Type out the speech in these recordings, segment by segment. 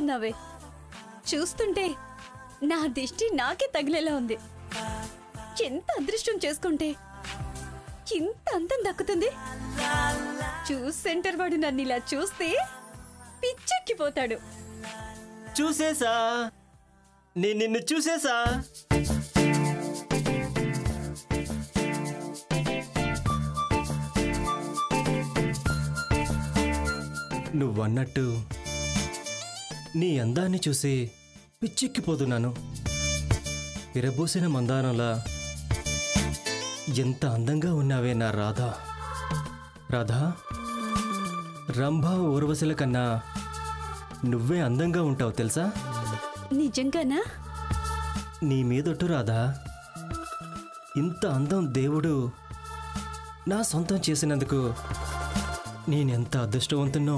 ఉన్నావే చూస్తుంటే నా దిష్టి నాకే తగిలేలా ఉంది ఎంత అదృష్టం చేసుకుంటే ఇంత అందం దక్కుతుంది చూస్ సెంటర్ వాడు నన్ను ఇలా చూస్తే పిచ్చెక్కిపోతాడు చూసేసా నేను నిన్ను చూసేసా నువ్వన్నట్టు నీ అందాన్ని చూసి పిచ్చెక్కిపోతున్నాను విరబూసిన మందారంలా ఎంత అందంగా ఉన్నావే నా రాధా రాధా రంభా ఊర్వశుల కన్నా నువ్వే అందంగా ఉంటావు తెలుసా నిజంగానా నీ మీదొట్టు రాధా ఇంత అందం దేవుడు నా సొంతం చేసినందుకు నేనెంత అదృష్టవంతున్నో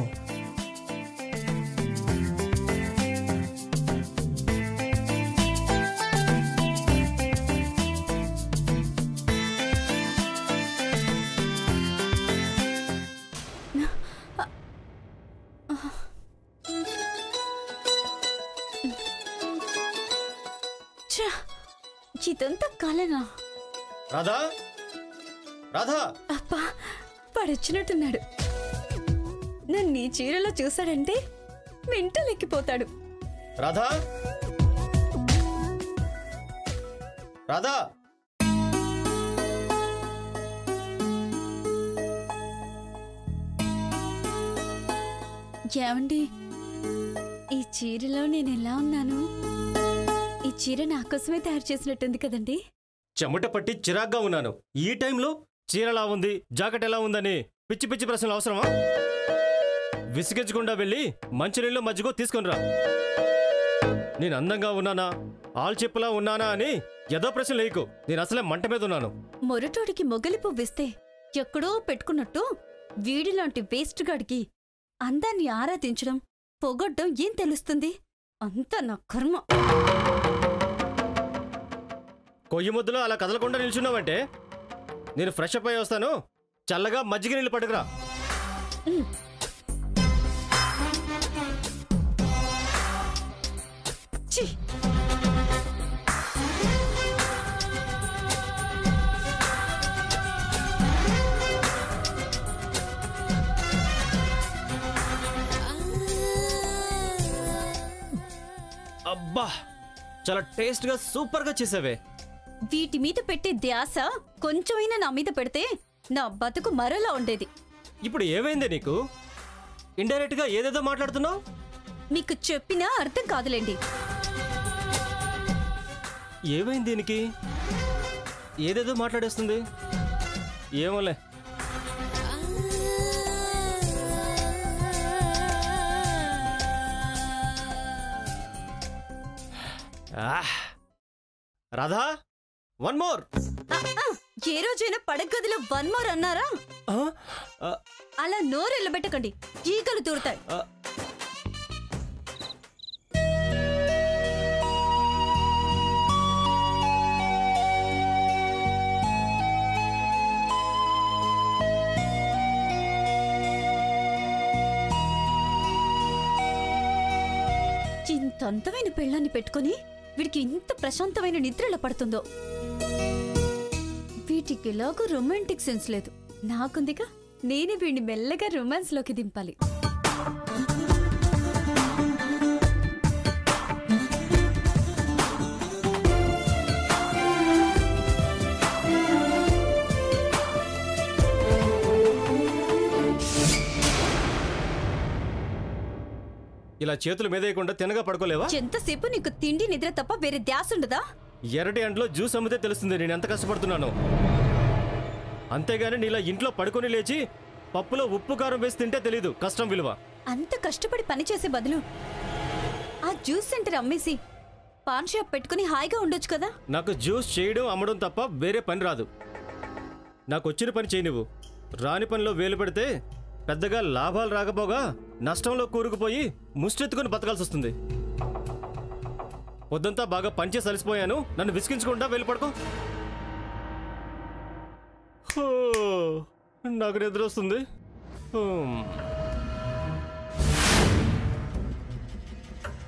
ఛ! ఇదంతా కలనా రాధా రాధా అబ్బా పడొచ్చినట్టున్నాడు నన్ను ఈ చీరలో చూశాడంటే మెంటలెక్కిపోతాడు రాధా రాధా ఏమండి ఈ చీరలో నేను ఎలా ఉన్నాను ఈ చీర నా కోసమే తయారు చేసినట్టుంది కదండి చెమట పట్టి చిరాగ్గా ఉన్నాను ఈ టైంలో చీర ఎలా ఉంది జాకెట్ ఎలా ఉందని పిచ్చి పిచ్చి ప్రశ్నలు అవసరమా విసిగించకుండా వెళ్ళి మంచినీళ్ళు మజ్జిగో తీసుకొని రా నేను అందంగా ఉన్నానా ఆల్ చెప్పులా ఉన్నానా అని ఏదో ప్రశ్న లేకు నేను అసలే మంట మీద ఉన్నాను మొరటోడికి మొగలి పువ్విస్తే ఎక్కడో పెట్టుకున్నట్టు వీడిలాంటి వేస్ట్ గాడికి అందాన్ని ఆరాధించడం పొగడ్డం ఏం తెలుస్తుంది అంతా నా కర్మ కొయ్యి ముద్దులో అలా కదలకుండా నిల్చున్నావంటే నేను ఫ్రెష్ అప్ అయ్యి వస్తాను చల్లగా మజ్జిగ నీళ్ళు పట్టుకురా ఛీ! అబ్బా చాలా టేస్ట్గా సూపర్గా చేసావే వీటి మీద పెట్టే ధ్యాస కొంచెమైనా నా మీద పెడితే నా బతుకు మరోలా ఉండేది ఇప్పుడు ఏమైంది నీకు ఇండైరెక్ట్గా ఏదేదో మాట్లాడుతున్నావు మీకు చెప్పినా అర్థం కాదులేండి ఏమైంది దీనికి ఏదేదో మాట్లాడేస్తుంది ఏమోలే ఆహ్. రాధా వన్ మోర్ ఆ, ఆ, ఏ రోజైనా పడగదిలో వన్ మోర్ అన్నారా అలా నోరు ఎల్లబెట్టకండి ఈగలు దూరుతాయి ఇంత అందమైన పెళ్ళాన్ని పెట్టుకొని వీడికి ఇంత ప్రశాంతమైన నిద్ర ఎలా పడుతుందో వీటికి ఎలాగో రొమాంటిక్ సెన్స్ లేదు నాకుందిగా నేనే వీడిని మెల్లగా రొమాన్స్ లోకి దింపాలి ఇలా చేతులు మీదేయకుండా తినగా పడుకోలేవా ఎంతసేపు నీకు తిండి నిద్ర తప్ప వేరే ధ్యాస ఉండదా ఎర్రటి అంట్లో జ్యూస్ అమ్మితే తెలుస్తుంది నేను ఎంత కష్టపడుతున్నాను అంతేగాని నీలా ఇంట్లో పడుకొని లేచి పప్పులో ఉప్పు కారం వేసి తింటే తెలీదు కష్టం విలువ అంత కష్టపడి పని చేసే బదులు ఆ జ్యూస్ సెంటర్ అమ్మేసి పాన్ షాప్ పెట్టుకుని హాయిగా ఉండొచ్చు కదా నాకు జ్యూస్ చేయడం అమ్మడం తప్ప వేరే పని రాదు నాకు వచ్చిన పని చేయి నువ్వు రాని పనిలో వేలు పెడితే పెద్దగా లాభాలు రాకపోగా నష్టంలో కూరుకుపోయి ముష్టెత్తుకుని బతకాల్సి వస్తుంది పొద్దంతా బాగా పనిచేసి అలసిపోయాను నన్ను విసిగించకుండా వెళ్ళి పడుకో హో, నాకు నిద్ర వస్తుంది హ్మ్.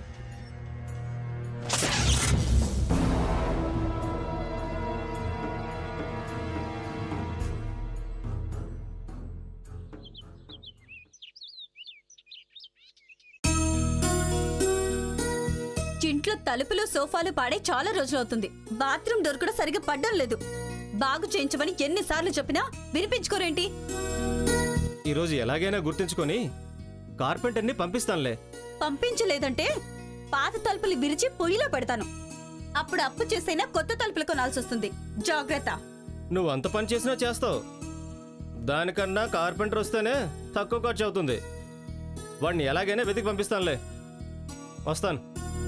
ఇంట్లో తలుపులు సోఫాలు పాడే చాలా రోజులవుతుంది బాత్రూమ్ డోర్ కూడా సరిగ్గా పడ్డం లేదు బాగు చేయించమని ఎన్నిసార్లు చెప్పినా వినిపించుకోరేంటి ఈరోజు ఎలాగైనా గుర్తుంచుకొని కార్పెంటర్ని పంపిస్తానులే పంపించలేదంటే పాత తలుపులు విరిచి పొయ్యిలో పెడతాను అప్పుడు అప్పు చేసైనా కొత్త తలుపులు కొనాల్సి వస్తుంది జాగ్రత్త నువ్వు అంత పని చేసినా చేస్తావు దానికన్నా కార్పెంటర్ వస్తేనే తక్కువ ఖర్చు అవుతుంది వాడిని ఎలాగైనా వెతికి పంపిస్తానులే వస్తాను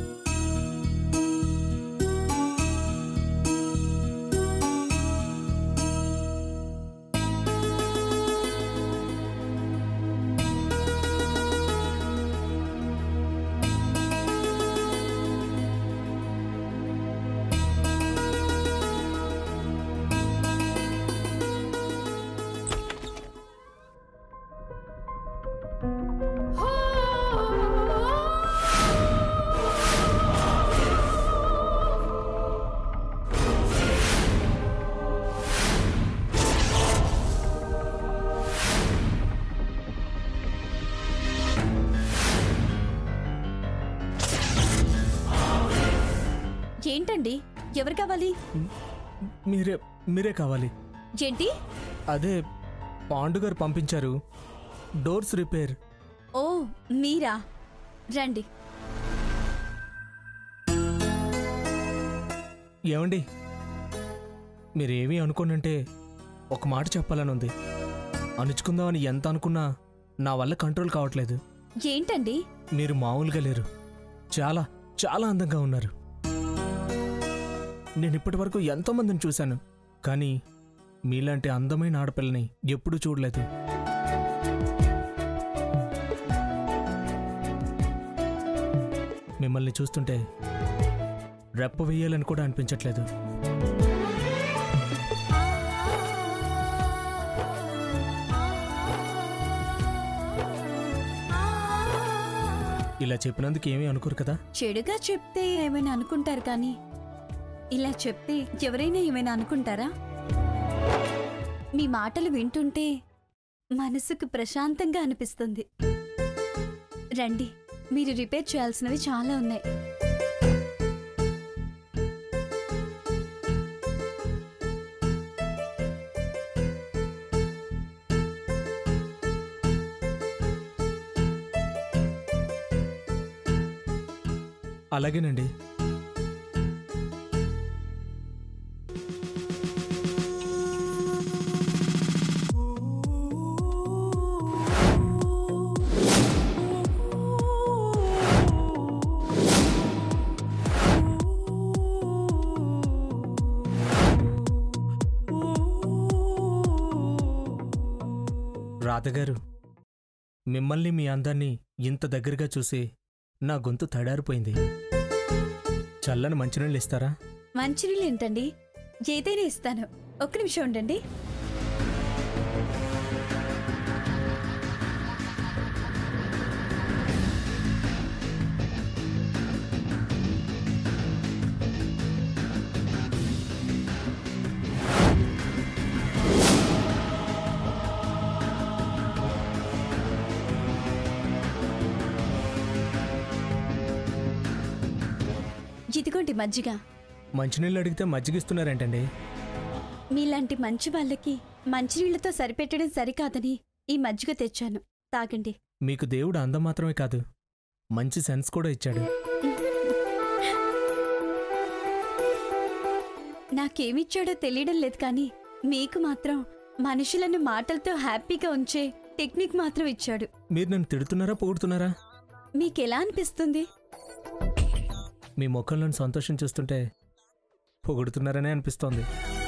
ఏంటండి ఎవరు కావాలి మీరే మీరే కావాలి ఏంటి అదే పాండు గారు పంపించారు డోర్స్ రిపేర్ ఓ మీరా రండి ఏమండి మీరేమీ అనుకోనంటే ఒక మాట చెప్పాలని ఉంది అణుచుకుందామని ఎంత అనుకున్నా నా వల్ల కంట్రోల్ కావట్లేదు ఏంటండి మీరు మామూలుగా లేరు చాలా చాలా అందంగా ఉన్నారు నేను ఇప్పటి వరకు ఎంతోమందిని చూశాను కానీ మీలాంటి అందమైన ఆడపిల్లని ఎప్పుడూ చూడలేదు మిమ్మల్ని చూస్తుంటే రెప్ప వేయాలని కూడా అనిపించట్లేదు ఇలా చెప్పినందుకు ఏమీ అనుకోరు కదా చెడుగా చెప్తే ఏమైనా అనుకుంటారు కానీ ఇలా చెప్తే ఎవరైనా ఏమైనా అనుకుంటారా మీ మాటలు వింటుంటే మనసుకు ప్రశాంతంగా అనిపిస్తుంది రండి మీరు రిపేర్ చేయాల్సినవి చాలా ఉన్నాయి అలాగేనండి రాధగారు మిమ్మల్ని మీ అందాన్ని ఇంత దగ్గరగా చూసి నా గొంతు తడారిపోయింది చల్లని మంచినీళ్ళు ఇస్తారా మంచినీళ్ళు ఏంటండి ఏదైనా ఇస్తాను ఒక్క నిమిషం ఉండండి ఇదిగోండి మజ్జిగ మంచినీళ్ళు అడిగితే మజ్జిగిస్తున్నారేంటండి మీలాంటి మంచి వాళ్ళకి మంచినీళ్లతో సరిపెట్టడం సరికాదని ఈ మజ్జిగ తెచ్చాను తాగండి మీకు దేవుడు అందం మాత్రమే కాదు మంచి సెన్స్ కూడా ఇచ్చాడు నాకేమిచ్చాడో తెలియడం లేదు కానీ మీకు మాత్రం మనుషులను మాటలతో హ్యాపీగా ఉంచే టెక్నిక్ మాత్రం ఇచ్చాడు మీరు నన్ను తిడుతున్నారా పొగుడుతున్నారా మీకెలా అనిపిస్తుంది మీ ముఖంలోని సంతోషం చూస్తుంటే పొగుడుతున్నారనే అనిపిస్తోంది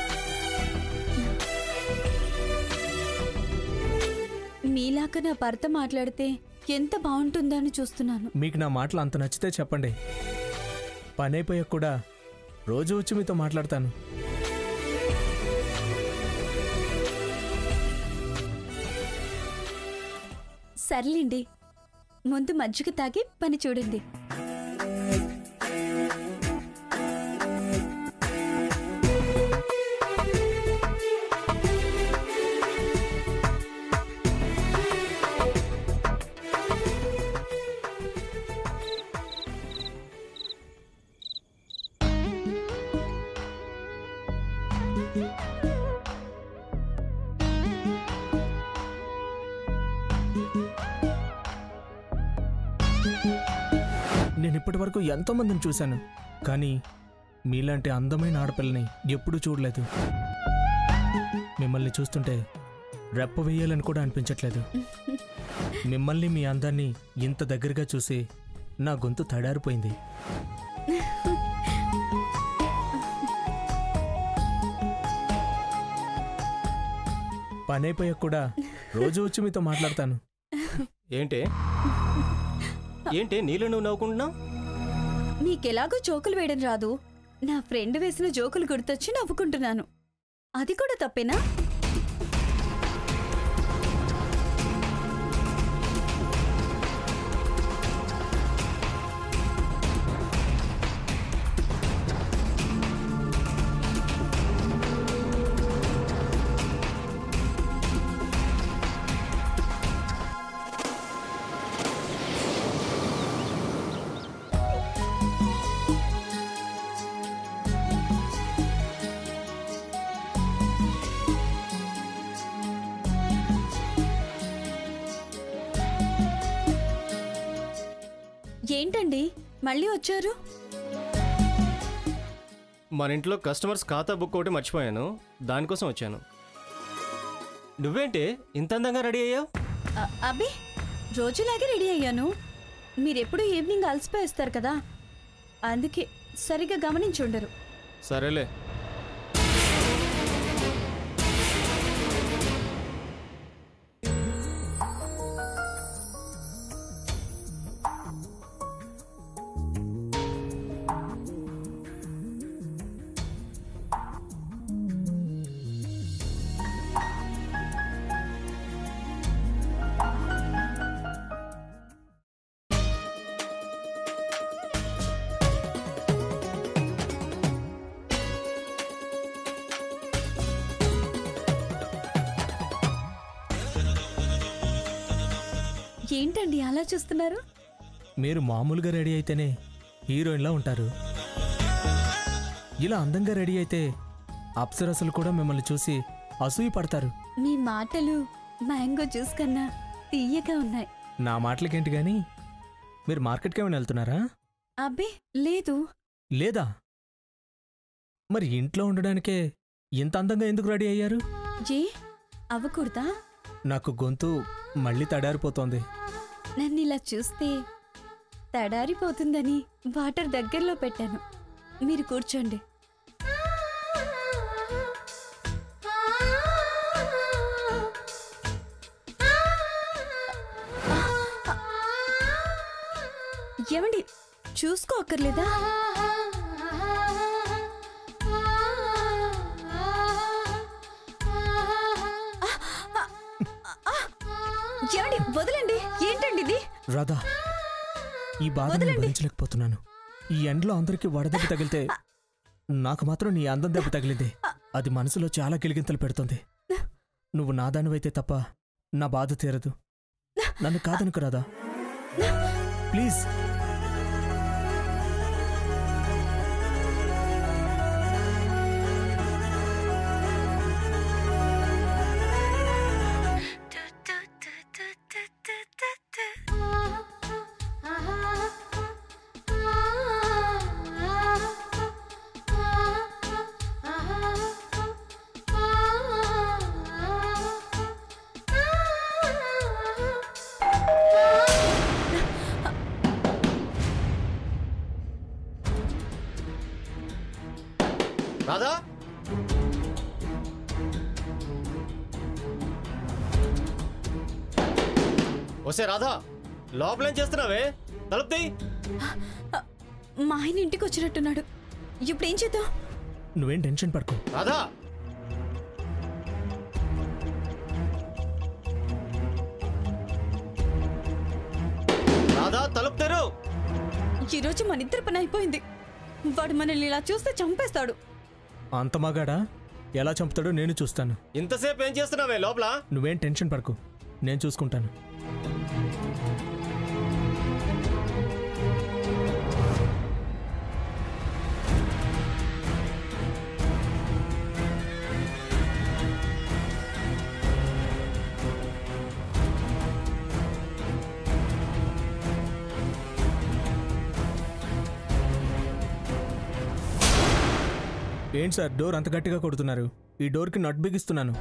మీలాగా నా భర్త మాట్లాడితే ఎంత బాగుంటుందో అని చూస్తున్నాను మీకు నా మాటలు అంత నచ్చితే చెప్పండి పని అయిపోయాక కూడా రోజు వచ్చి మీతో మాట్లాడతాను సర్లేండి ముందు మజ్జిగ తాగి పని చూడండి నేను ఇప్పటి వరకు ఎంతో మందిని చూశాను కానీ మీలాంటి అందమైన ఆడపిల్లని ఎప్పుడూ చూడలేదు మిమ్మల్ని చూస్తుంటే రెప్ప వేయాలని కూడా అనిపించట్లేదు మిమ్మల్ని మీ అందాన్ని ఇంత దగ్గరగా చూసి నా గొంతు తడారిపోయింది పని అయిపోయాక కూడా రోజు వచ్చి మీతో మాట్లాడతాను ఏంటి ఏంటి నీళ్ళు నువ్వు నవ్వుకుంటున్నావు మీకెలాగో జోకులు వేయడం రాదు నా ఫ్రెండ్ వేసిన జోకులు గుర్తొచ్చి నవ్వుకుంటున్నాను అది కూడా తప్పేనా ఏంటండి మళ్ళీ వచ్చారు మన ఇంట్లో కస్టమర్స్ ఖాతా బుక్ ఒకటి మర్చిపోయాను దానికోసం వచ్చాను నువ్వేంటి ఇంత అందంగా రెడీ అయ్యావు అ- అబ్బే రోజులాగే రెడీ అయ్యాను మీరెప్పుడు ఈవినింగ్ అలసిపోయేస్తారు కదా అందుకే సరిగ్గా గమనించుండరు సరేలే ఏంటండి అలా చూస్తున్నారు మీరు మామూలుగా రెడీ అయితేనే హీరోయిన్లా ఉంటారు ఇలా అందంగా రెడీ అయితే అప్సరసలు కూడా మిమ్మల్ని చూసి అసూయ పడతారు మీ మాటలు మ్యాంగో జ్యూస్ కన్నా తీయగా ఉన్నాయి నా మాటలకేంటి కానీ మీరు మార్కెట్కి ఏమైనా వెళ్తున్నారా అబ్బే లేదు లేదా మరి ఇంట్లో ఉండడానికే ఇంత అందంగా ఎందుకు రెడీ అయ్యారు ఏ అవ్వకూడదా నాకు గొంతు మళ్ళీ తడారిపోతోంది నన్ను ఇలా చూస్తే తడారిపోతుందని వాటర్ దగ్గరలో పెట్టాను మీరు కూర్చోండి ఏమండి చూసుకోక్కర్లేదా ఏమండి వదలండి ఏంటండి ఇది రాధా ఈ బాధ నేను వదలండి. భరించలేకపోతున్నాను ఈ ఎండలో అందరికీ వడదెబ్బ తగిలితే నాకు మాత్రం నీ అందం దెబ్బ తగిలింది అది మనసులో చాలా గిలిగింతలు పెడుతుంది నువ్వు నాదానివైతే తప్ప నా బాధ తీరదు నన్ను కాదనుకు రాధా ప్లీజ్ రాధా వసే రాధా లోపలేం చేస్తున్నావే తలుపు తీయ్. మా ఆయన ఇంటికి వచ్చినట్టున్నాడు ఇప్పుడు ఏం చేద్దాం నువ్వేం టెన్షన్ పడుకో రాధా రాధా తలుపు తెరు ఈరోజు మన ఇద్దరి పని అయిపోయింది వాడు మనల్ని ఇలా చూస్తే చంపేస్తాడు అంత మగాడా ఎలా చంపుతాడో నేను చూస్తాను ఇంతసేపు ఏం చేస్తున్నావే లోపల నువ్వేం టెన్షన్ పడకు నేను చూసుకుంటాను ఏంటి సార్ డోర్ అంత గట్టిగా కొడుతున్నారు ఈ డోర్కి నట్ బిగిస్తున్నాను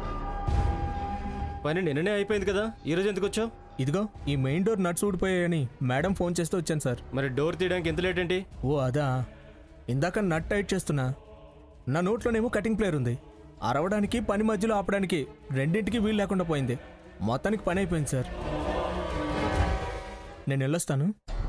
పని నిన్ననే అయిపోయింది కదా ఈరోజు ఎందుకు వచ్చావు ఇదిగో ఈ మెయిన్ డోర్ నట్స్ ఊడిపోయాయని మేడం ఫోన్ చేస్తే వచ్చాను సార్ మరి డోర్ తీయడానికి ఎంత లేట్ ఏంటి ఓ అదా ఇందాక నట్ టైట్ చేస్తున్నా నా నోట్లోనేమో కటింగ్ ప్లేయర్ ఉంది అరవడానికి పని మధ్యలో ఆపడానికి రెండింటికి వీలు లేకుండా పోయింది మొత్తానికి పని అయిపోయింది సార్ నేను వెళ్ళొస్తాను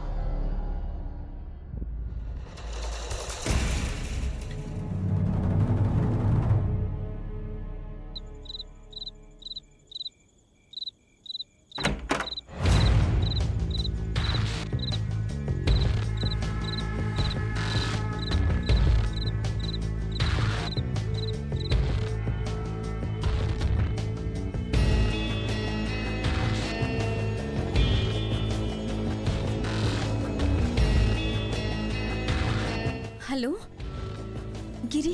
హలో గిరి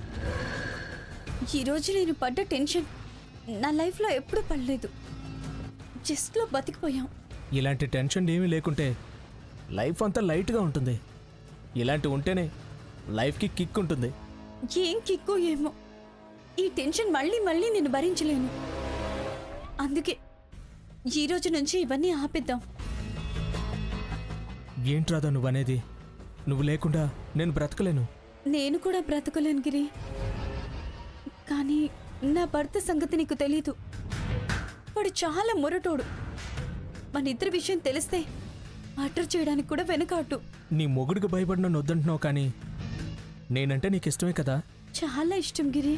ఈరోజు నేను పడ్డ టెన్షన్ నా లైఫ్లో ఎప్పుడూ పడలేదు జస్ట్లో బతికిపోయాం ఇలాంటి టెన్షన్ ఏమీ లేకుంటే లైఫ్ అంతా లైట్గా ఉంటుంది ఇలాంటి ఉంటేనే లైఫ్కి కిక్ ఉంటుంది ఏం కిక్కో ఏమో ఈ టెన్షన్ మళ్ళీ మళ్ళీ నేను భరించలేను అందుకే ఈ రోజు నుంచి ఇవన్నీ ఆపేద్దాం ఏంట్రాదా నువ్వనేది నువ్వు లేకుండా నేను బ్రతకలేను నేను కూడా బ్రతకలేను గిరి కానీ నా భర్త సంగతి నీకు తెలీదు వాడు చాలా మొరటోడు మన ఇద్దరి విషయం తెలిస్తే మర్డర్ చేయడానికి కూడా వెనకాటు నీ మొగుడికి భయపడిన నొద్దంటున్నావు కానీ నేనంటే నీకు ఇష్టమే కదా చాలా ఇష్టం గిరి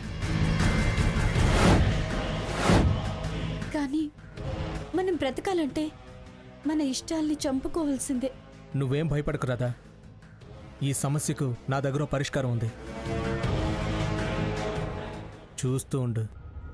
కానీ మనం బ్రతకాలంటే మన ఇష్టాల్ని చంపుకోవాల్సిందే నువ్వేం భయపడకు రాదా ఈ సమస్యకు నా దగ్గర ఓ పరిష్కారం ఉంది చూస్తూ ఉండు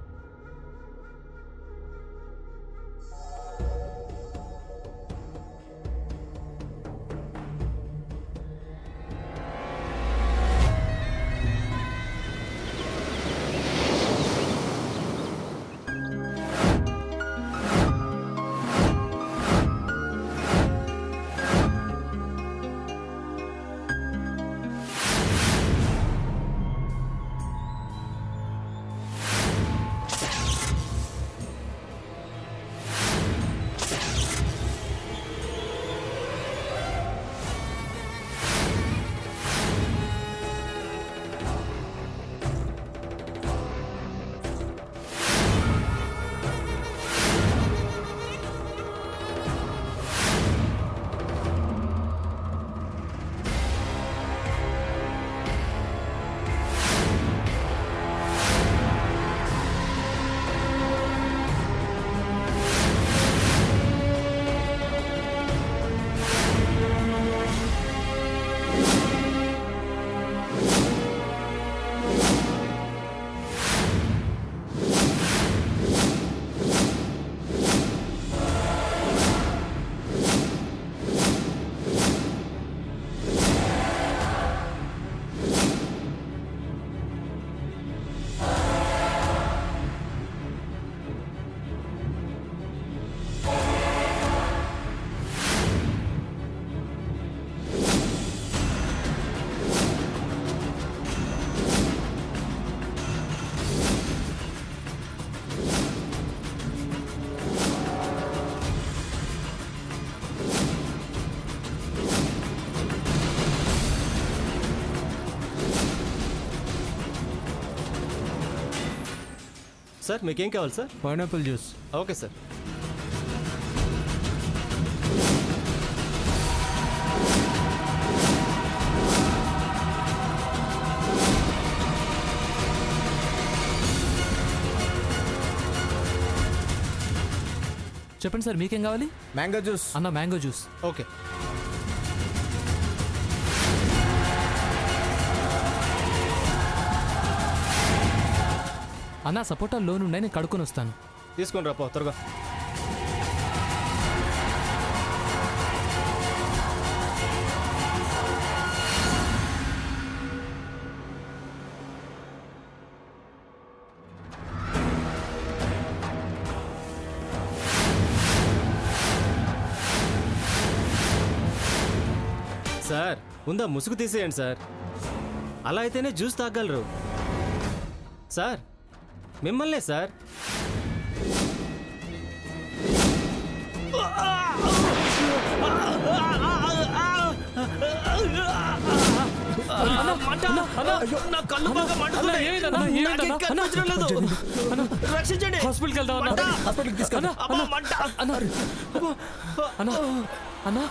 సార్ మీకేం కావాలి sir pineapple juice okay sir చెప్పండి సార్ మీకేం కావాలి మ్యాంగో జ్యూస్ అన్న మ్యాంగో జ్యూస్ ఓకే అన్న సపోటా లోన్ ఉన్నాయి నేను కడుక్కొని వస్తాను తీసుకొని రా పో త్వరగా సార్ ఉందా ముసుగు తీసేయండి సార్ అలా అయితేనే జ్యూస్ తాగలరు సార్ మిమ్మల్నే సార్ నా కళ్ళు బాగా మండుతున్నాయి. ఏమైందన్నా? ఏమైందన్నా? నాకేం కనిపించడం లేదు. రక్షించండి హాస్పిటల్కి వెళ్దాం అన్నా. హాస్పిటల్కి తీసుకెళ్దాం. అమ్మా, మంట. అన్నా అన్నా అన్నా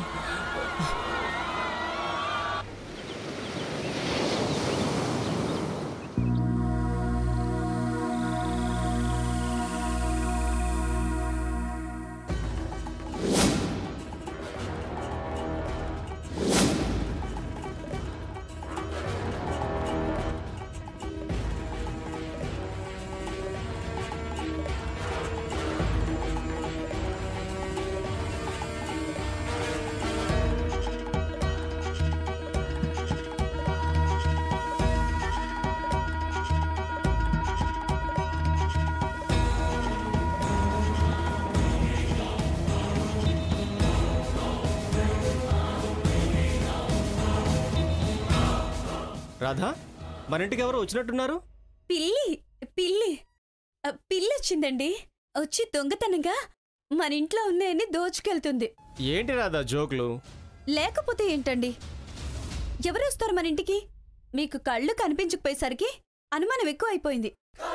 రాధా మన ఇంటికి ఎవరో వచ్చినట్టున్నారు పిల్లి పిల్లి ఆ, పిల్లి వచ్చిందండి వచ్చి దొంగతనంగా మన ఇంట్లో ఉన్నాయని దోచుకెళ్తుంది ఏంటి రాధా జోకులు లేకపోతే ఏంటండి ఎవరు వస్తారు మన ఇంటికి మీకు కళ్ళు కనిపించకపోయేసరికి అనుమానం ఎక్కువ అయిపోయింది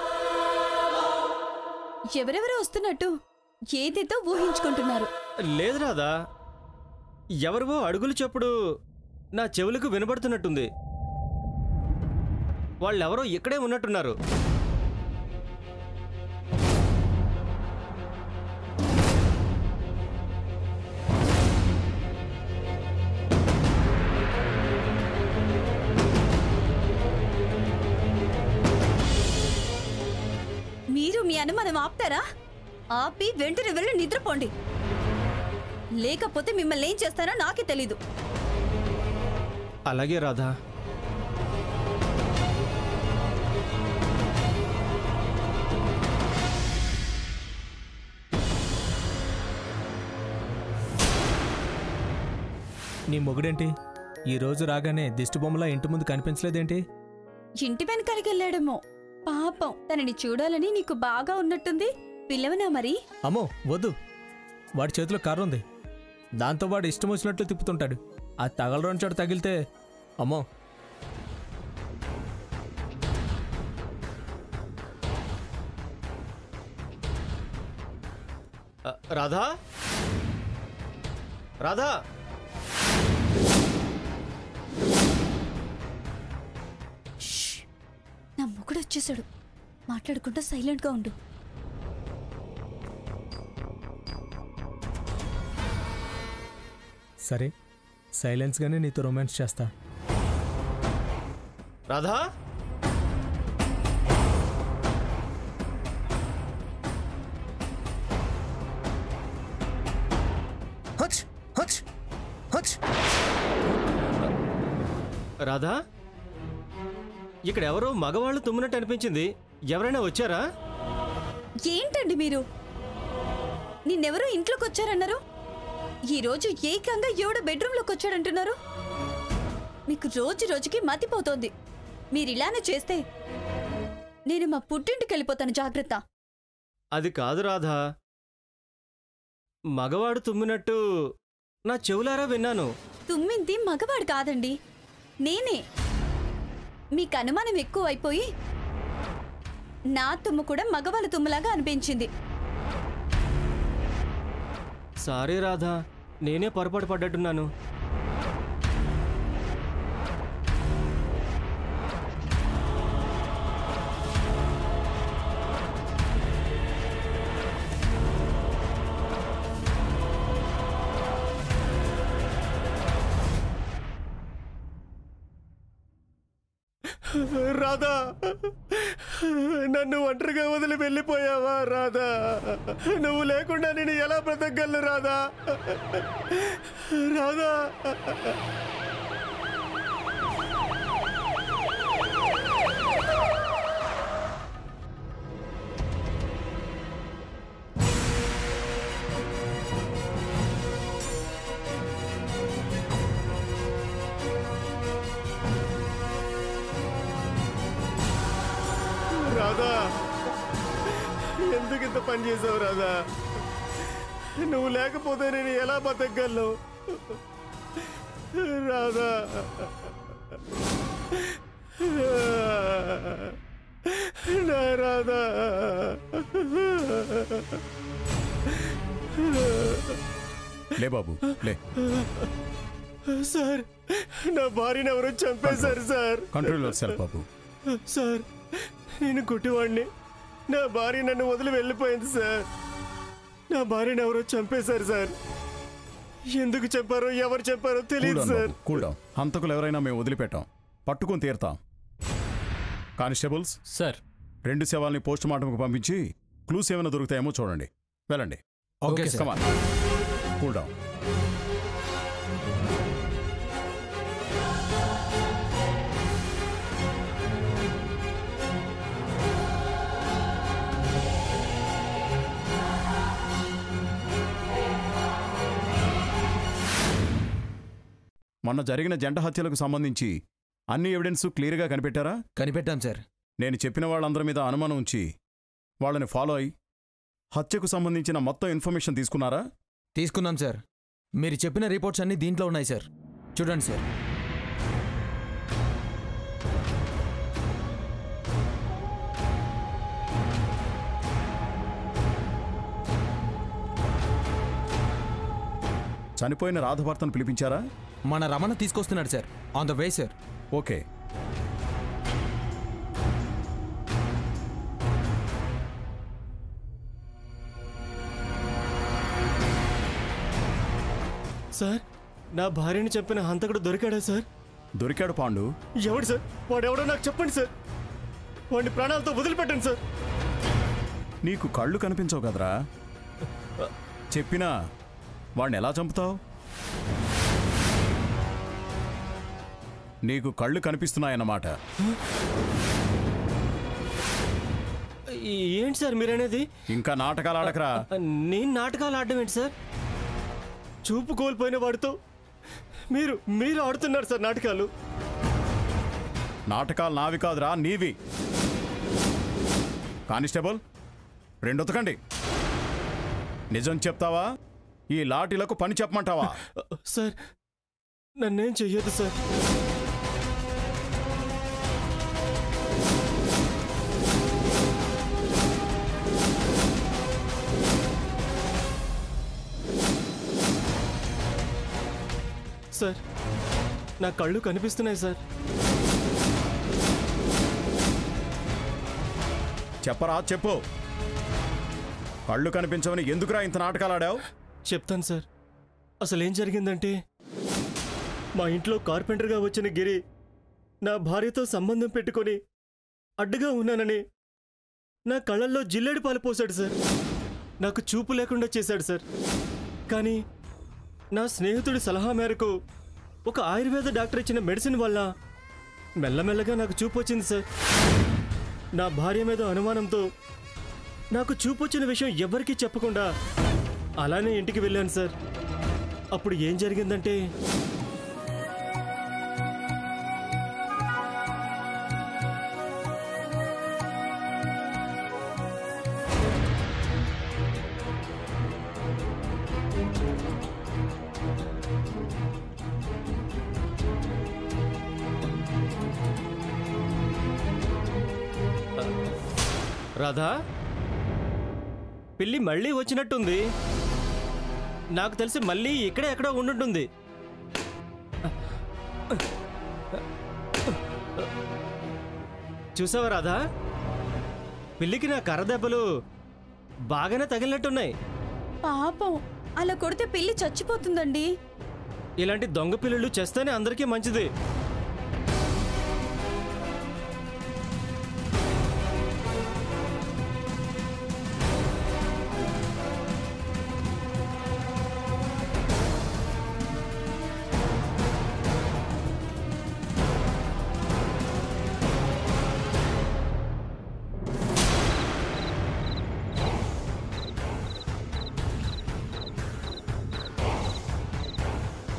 ఎవరెవరో వస్తున్నట్టు ఏదేదో ఊహించుకుంటున్నారు లేదు రాధా ఎవరివో అడుగులు చప్పుడు నా చెవులకు వినబడుతున్నట్టుంది వాళ్ళెవరో ఇక్కడే ఉన్నట్టున్నారు మీరు మీ అనుమానం ఆపుతారా ఆపి వెంటనే వెళ్ళి నిద్రపోండి లేకపోతే మిమ్మల్ని ఏం చేస్తానో నాకే తెలీదు అలాగే రాధా నీ మొగుడేంటి ఈ రోజు రాగానే దిష్టి బొమ్మలా ఇంటి ముందు కనిపించలేదేంటి ఇంటి వెనకాలకి వెళ్ళాడేమో పాపం తనని చూడాలని నీకు బాగా ఉన్నట్టుంది పిల్లవనా మరి అమ్మో వద్దు వాడి చేతిలో కర్ర ఉంది దాంతో వాడు ఇష్టం వచ్చినట్లు తిప్పుతుంటాడు ఆ తగలరోని చోట తగిలితే అమ్మో అ, రాధా రాధా షష్! నా మొగుడు వచ్చేసాడు మాట్లాడకుండా సైలెంట్గా ఉండు సరే సైలెన్స్గానే నీతో రొమాన్స్ చేస్తా రాధా హచ్ హచ్ హచ్ రాధా ఇక్కడ ఎవరో మగవాళ్ళు తుమ్మినట్టు అనిపించింది ఎవరైనా వచ్చారా ఏంటండి మీరు నిన్నెవరో ఇంట్లోకి వచ్చారన్నారు ఈరోజు ఏకంగా ఎవడో బెడ్రూమ్లోకి వచ్చాడంటున్నారు మీకు రోజు రోజుకి మతిపోతోంది మీరు ఇలానే చేస్తే నేను మా పుట్టింటికి వెళ్ళిపోతాను జాగ్రత్త అది కాదు రాధా మగవాడు తుమ్మినట్టు నా చెవులారా విన్నాను తుమ్మింది మగవాడు కాదండి నేనే మీకు అనుమానం ఎక్కువ అయిపోయి నా తుమ్ము కూడా మగవాళ్ళ తుమ్ములాగా అనిపించింది సారీ రాధా నేనే పొరపాటు పడ్డట్టున్నాను రాధా నన్ను ఒంటరిగా వదిలి వెళ్ళిపోయావా రాధా నువ్వు లేకుండా నేను ఎలా బ్రతకగలను రాధా రాధా రాధా ఎందుకు ఇంత పని చేసావు రాధా నువ్వు లేకపోతే నేను ఎలా బతకగలను రాధా నా రాధా లే బాబు లే సార్ నా భార్యను ఎవరో చంపేశారు సార్ కంట్రోల్ యువర్ సెల్ఫ్ బాబు సార్ నేను కుట్టివాడిని నా భార్య నన్ను వదిలి వెళ్ళిపోయింది సార్ నా భార్యను ఎవరో చంపేశారు సార్ ఎందుకు చెప్పారో ఎవరు చెప్పారో కూల్ తెలియదు డౌన్ సార్ బాబు కూల్ డౌన్ హంతకులు ఎవరైనా మేము వదిలిపెట్టాం పట్టుకొని తీరుతాం కానిస్టేబుల్స్ సార్ రెండు శవాల్ని పోస్ట్ మార్టంకు పంపించి క్లూస్ ఏమైనా దొరుకుతాయేమో చూడండి వెళ్ళండి okay sir come on cool down మొన్న జరిగిన జంట హత్యలకు సంబంధించి అన్ని ఎవిడెన్స్ క్లియర్గా కనిపెట్టారా కనిపెట్టాం సార్ నేను చెప్పిన వాళ్ళందరి మీద అనుమానం ఉంచి వాళ్ళని ఫాలో అయి హత్యకు సంబంధించిన మొత్తం ఇన్ఫర్మేషన్ తీసుకున్నారా తీసుకున్నాం సార్ మీరు చెప్పిన రిపోర్ట్స్ అన్నీ దీంట్లో ఉన్నాయి సార్ చూడండి సార్ చనిపోయిన రాధభర్తను పిలిపించారా మన రమణ తీసుకొస్తున్నాడు sir on the way sir okay sir నా భార్యని చంపిన హంతకుడు దొరికాడా సార్ దొరికాడు పాండు ఎవడు సార్ వాడు ఎవడో నాకు చెప్పండి సార్ వాడిని ప్రాణాలతో వదిలిపెట్టండి సార్ నీకు కళ్ళు కనిపించవు కదరా చెప్పినా వాణ్ణి ఎలా చంపుతావు నీకు కళ్ళు కనిపిస్తున్నాయన్నమాట ఈ- ఏంటి సార్ మీరనేది ఇంకా నాటకాలు ఆడకరా నేను నాటకాలు ఆడడం ఏంటి సార్ చూపు కోల్పోయిన వాడితో మీరు మీరు ఆడుతున్నారు సార్ నాటకాలు నాటకాలు నావి కాదురా నీవి కానిస్టేబుల్ రెండు ఉతకండి నిజం చెప్తావా ఈ లాఠీలకు పని చెప్పమంటావా సార్ నన్నేం చెయ్యొద్దు సార్ సార్ నా కళ్ళు కనిపిస్తున్నాయి సార్ చెప్పరా చెప్పు కళ్ళు కనిపించవని ఎందుకురా ఇంత నాటకాలు ఆడావు చెప్తాను సార్ అసలు ఏం జరిగిందంటే మా ఇంట్లో కార్పెంటర్గా వచ్చిన గిరి నా భార్యతో సంబంధం పెట్టుకొని అడ్డుగా ఉన్నానని నా కళ్ళల్లో జిల్లేడు పాలు పోశాడు సార్ నాకు చూపు లేకుండా చేశాడు సార్ కానీ నా స్నేహితుడి సలహా మేరకు ఒక ఆయుర్వేద డాక్టర్ ఇచ్చిన మెడిసిన్ వల్ల మెల్లమెల్లగా నాకు చూపు వచ్చింది సార్ నా భార్య మీద అనుమానంతో నాకు చూపు వచ్చిన విషయం ఎవ్వరికీ చెప్పకుండా అలానే ఇంటికి వెళ్ళాను సార్ అప్పుడు ఏం జరిగిందంటే రాధా పిల్లి మళ్ళీ వచ్చినట్టుంది నాకు తెలిసి మళ్ళీ ఇక్కడే ఎక్కడో ఉండుంటుంది చూసావా రాధా పిల్లికి నా కర్ర దెబ్బలు బాగానే తగిలినట్టున్నాయి పాపం అలా కొడితే పిల్లి చచ్చిపోతుందండి ఇలాంటి దొంగ పిల్లలు చేస్తేనే అందరికీ మంచిది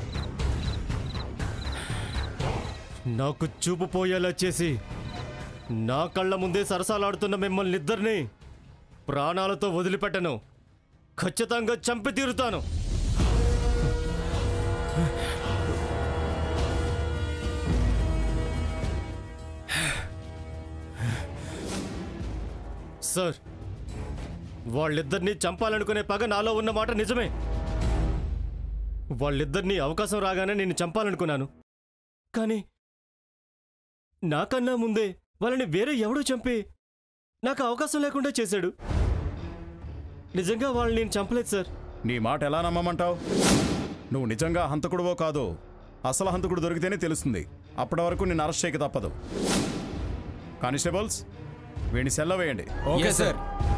నాకు చూపు పోయేలా చేసి నా కళ్ళ ముందే సరసాలాడుతున్న మిమ్మల్ని ఇద్దరిని ప్రాణాలతో వదిలిపెట్టను ఖచ్చితంగా చంపి తీరుతాను సార్ వాళ్ళిద్దరినీ చంపాలనుకునే పగ నాలో ఉన్న మాట నిజమే వాళ్ళిద్దరినీ అవకాశం రాగానే నేను చంపాలనుకున్నాను కానీ నాకన్నా ముందే వాళ్ళని వేరే ఎవడో చంపి నాకు అవకాశం లేకుండా చేశాడు నిజంగా వాళ్ళని నేను చంపలేదు సార్ నీ మాట ఎలా నమ్మమంటావు నువ్వు నిజంగా హంతకుడువో కాదో అసలు హంతకుడు దొరికితేనే తెలుస్తుంది అప్పటి వరకు నిన్ను అరెస్ట్ చేయక తప్పదు కానిస్టేబుల్స్ వీడిని సెల్ల వేయండి ఓకే సార్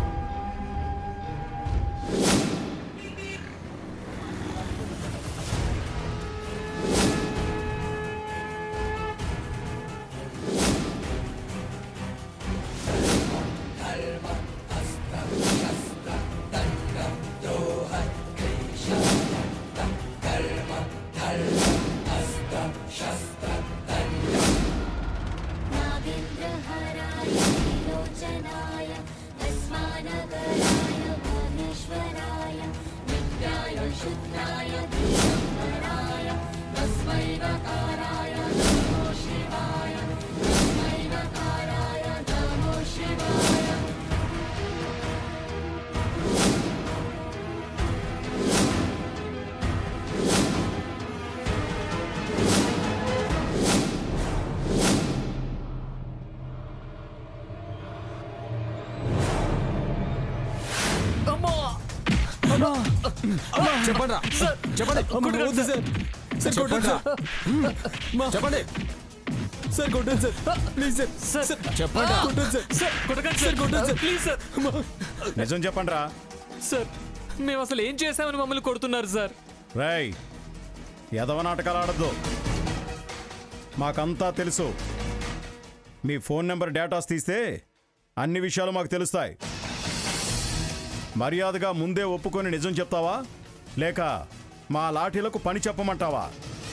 नागेन्द्रहराय त्रिलोचनाय भस्मानगराय भुवनेश्वराय नित्याय शुद्धाय दिगम्बराय तस्मै नकाराय नमो शिवाय तस्मै नकाराय नमो शिवाय చెప్పండి రా చెప్పండి వద్దు సార్ చెప్పండి రా. చెప్పండి సార్ కొట్టండి సార్ ప్లీజ్ సార్ సార్ చెప్పండి రా. కొట్టండి సార్ సార్ కొట్టకండి సార్ కొట్టండి సార్ ప్లీజ్ సార్ నిజం చెప్పండి రా సార్ మేము అసలు ఏం చేసామని మమ్మల్ని కొడుతున్నారు సార్ రేయ్ ఎదవ నాటకాలు ఆడద్దు మాకంతా తెలుసు మీ ఫోన్ నెంబర్ డేటాస్ తీస్తే అన్ని విషయాలు మాకు తెలుస్తాయి మర్యాదగా ముందే ఒప్పుకొని నిజం చెప్తావా లేక మా లాఠీలకు పని చెప్పమంటావా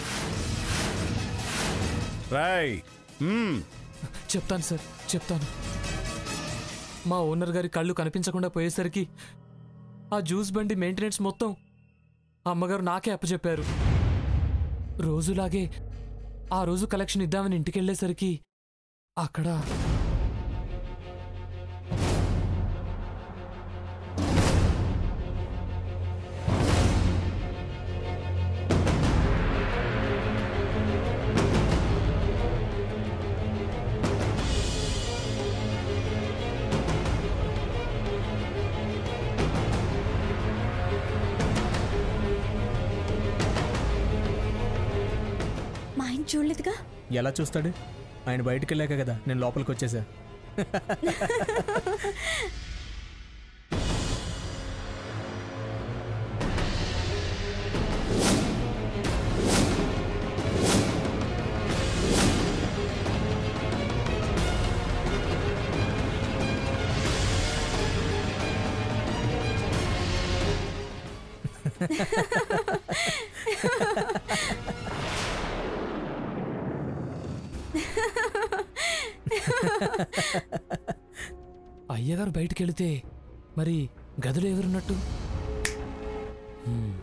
రాయ్ చెప్తాను సార్ చెప్తాను మా ఓనర్ గారి కళ్ళు కనిపించకుండా పోయేసరికి ఆ జ్యూస్ బండి మెయింటెనెన్స్ మొత్తం అమ్మగారు నాకే అప్పచెప్పారు రోజులాగే ఆ రోజు కలెక్షన్ ఇద్దామని ఇంటికి వెళ్ళేసరికి అక్కడ మా ఆయన చూడలేదుగా ఎలా చూస్తాడు ఆయన బయటికి వెళ్ళాక కదా నేను లోపలికి వచ్చేసా అయ్యగారు బయటికి వెళితే మరి గదిలో ఎవరున్నట్టు హ్మ్.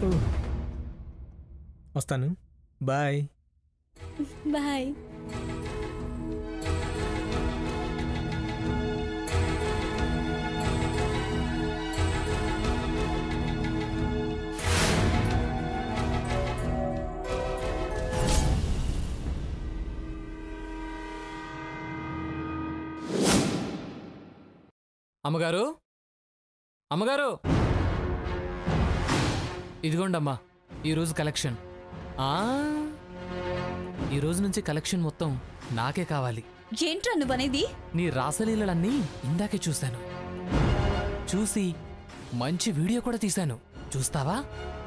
వస్తాను బాయ్ బాయ్ అమ్మగారు అమ్మగారు ఇదిగోండమ్మా ఈరోజు కలెక్షన్ ఆ ఈ రోజు నుంచి కలెక్షన్ మొత్తం నాకే కావాలి ఏంట్రా నువ్వనేది నీ రాసలీలలన్నీ ఇందాకే చూశాను చూసి మంచి వీడియో కూడా తీశాను చూస్తావా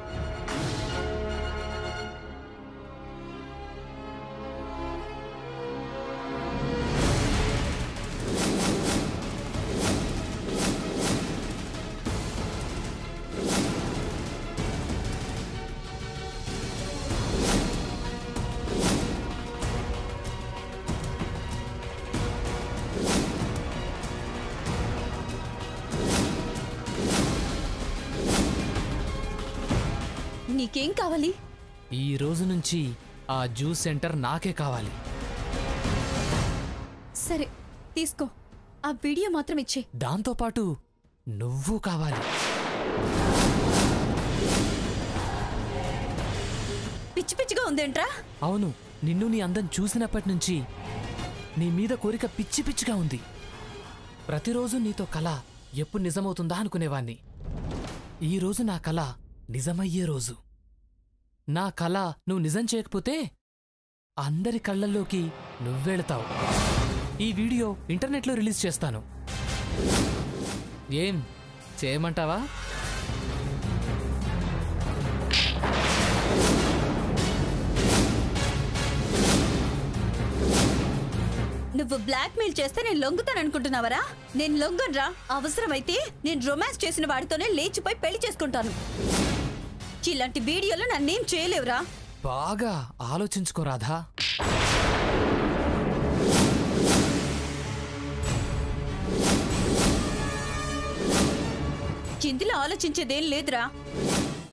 నీకేం కావాలి ఈ రోజు నుంచి ఆ జ్యూస్ సెంటర్ నాకే కావాలి సరే తీసుకో ఆ వీడియో మాత్రం ఇచ్చే దాంతోపాటు నువ్వు కావాలి పిచ్చి పిచ్చిగా ఉందేంట్రా అవును నిన్ను నీ అందం చూసినప్పటి నుంచి నీ మీద కోరిక పిచ్చి పిచ్చిగా ఉంది ప్రతిరోజు నీతో కళ ఎప్పుడు నిజమవుతుందా అనుకునేవాణ్ణి ఈరోజు నా కళ నిజమయ్యే రోజు నా కళ నువ్వు నిజం చేయకపోతే అందరి కళ్ళల్లోకి నువ్వెళతావు ఈ వీడియో ఇంటర్నెట్లో రిలీజ్ చేస్తాను ఏం చేయమంటావా నువ్వు బ్లాక్ మెయిల్ చేస్తే నేను లొంగుతాననుకుంటున్నావరా నేను లొంగన్రా అవసరమైతే నేను రొమాన్స్ చేసిన వాడితోనే లేచిపోయి పెళ్లి చేసుకుంటాను ఇలాంటి వీడియోలు నన్నేం చేయలేవురా బాగా ఆలోచించుకోరాధా ఇందులో ఆలోచించేదేం లేదురా